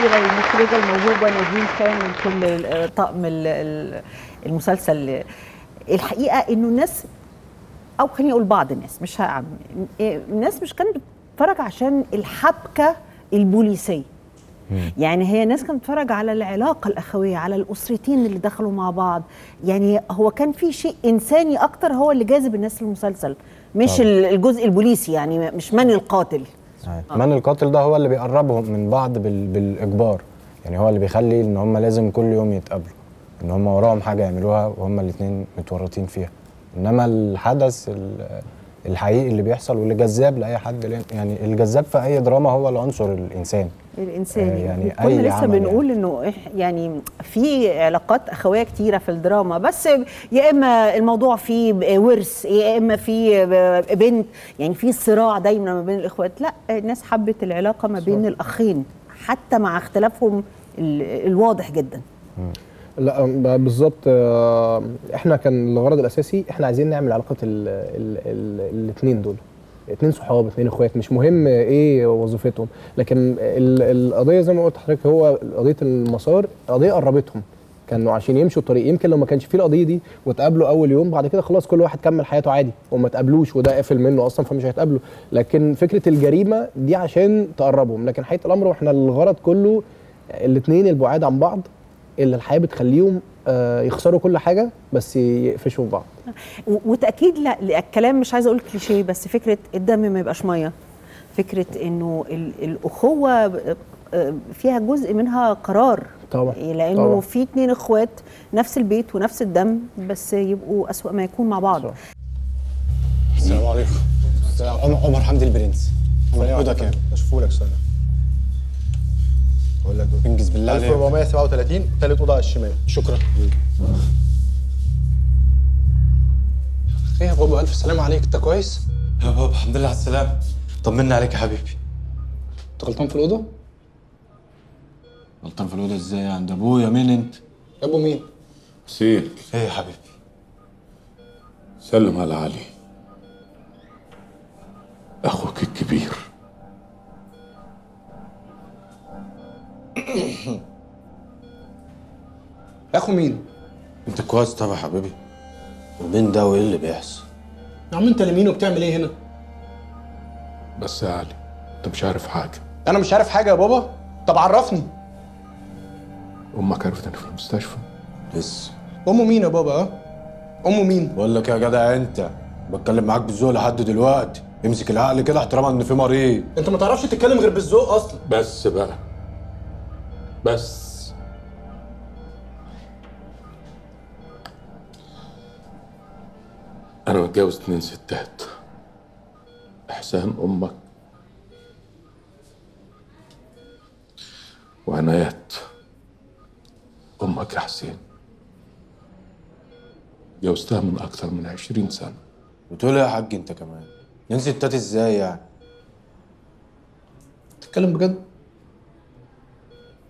الكبيره المخرجه الموهوبه نادين خان وكل ال- طاقم ال- ال- المسلسل الحقيقه انه الناس او خليني اقول بعض الناس مش هعم الناس مش كانت بتتفرج عشان الحبكه البوليسيه يعني هي ناس كانت بتتفرج على العلاقه الاخويه على الاسرتين اللي دخلوا مع بعض يعني هو كان في شيء انساني اكتر هو اللي جاذب الناس للمسلسل مش طبعا. الجزء البوليسي يعني مش من القاتل صحيح. من القاتل ده هو اللي بيقربهم من بعض بال... بالاجبار يعني هو اللي بيخلي ان هم لازم كل يوم يتقابلوا ان هم وراهم حاجه يعملوها وهم الاثنين متورطين فيها انما الحدث ال- الحقيقي اللي بيحصل واللي جذاب لاي حد لأن- يعني الجذاب في اي دراما هو العنصر الانساني الانساني آه، يعني كنا أي لسه عمل بنقول انه إح- يعني في علاقات اخويه كتيره في الدراما بس يا اما الموضوع فيه ورث يا اما في بنت يعني في صراع دايما ما بين الاخوات لا الناس حبت العلاقه ما بين الاخين حتى مع اختلافهم ال- الواضح جدا لا ب- بالظبط آه، احنا كان الغرض الاساسي احنا عايزين نعمل علاقه الاثنين دول اتنين صحاب اتنين اخوات مش مهم ايه وظيفتهم لكن ال- القضيه زي ما قلت لحضرتك هو قضيه المسار قضيه قربتهم كانوا عشان يمشوا الطريق يمكن لو ما كانش فيه القضيه دي واتقابلوا اول يوم بعد كده خلاص كل واحد كمل حياته عادي وما تقابلوش وده قافل منه اصلا فمش هيتقابلوا لكن فكره الجريمه دي عشان تقربهم لكن حقيقه الامر واحنا الغرض كله الاثنين البعاد عن بعض اللي الحياه بتخليهم آه، يخسروا كل حاجه بس يقفشوا في بعض و- وتاكيد لا لا، الكلام مش عايزه اقول كليشيه بس فكره الدم ما يبقاش ميه فكره انه ال- الاخوه ب- آه، فيها جزء منها قرار طبعا لانه طبعا. في اتنين اخوات نفس البيت ونفس الدم بس يبقوا اسوأ ما يكون مع بعض صح. السلام عليكم عمر عمر حمدي البرنس موجودة كام؟ اشوفه لك استنى اقول لك دول انجز بالله عليك 1437 ثالث اوضه على الشمال شكرا ايه يا بابا الف سلامة عليك انت كويس؟ يا بابا الحمد لله على السلامة طمنا عليك يا حبيبي انت غلطان في الأوضة؟ غلطان في الأوضة ازاي عند أبويا مين أنت؟ يا ابو مين؟ سيل إيه يا حبيبي؟ سلم على علي أخوك الكبير اخو مين؟ أنت كويس طبعا يا حبيبي ومين ده وإيه اللي بيحصل؟ يا عم انت لمين وبتعمل ايه هنا؟ بس يا علي أنت مش عارف حاجة انا مش عارف حاجة يا بابا طب عرفني أمك عرفت إني في المستشفى لسه امه مين يا بابا ها؟ امه مين؟ بقول لك يا جدع أنت بتكلم معاك بالذوق لحد دلوقتي امسك العقل كده احتراما إن في مريض انت ما تعرفش تتكلم غير بالذوق اصلا بس بقى بس أنا متجوز اتنين ستات إحسان أمك وعنايات أمك يا حسين جوزتها من أكثر من عشرين سنة بتقول إيه يا حاج أنت كمان؟ ننسى التات ازاي يعني؟ تتكلم بجد؟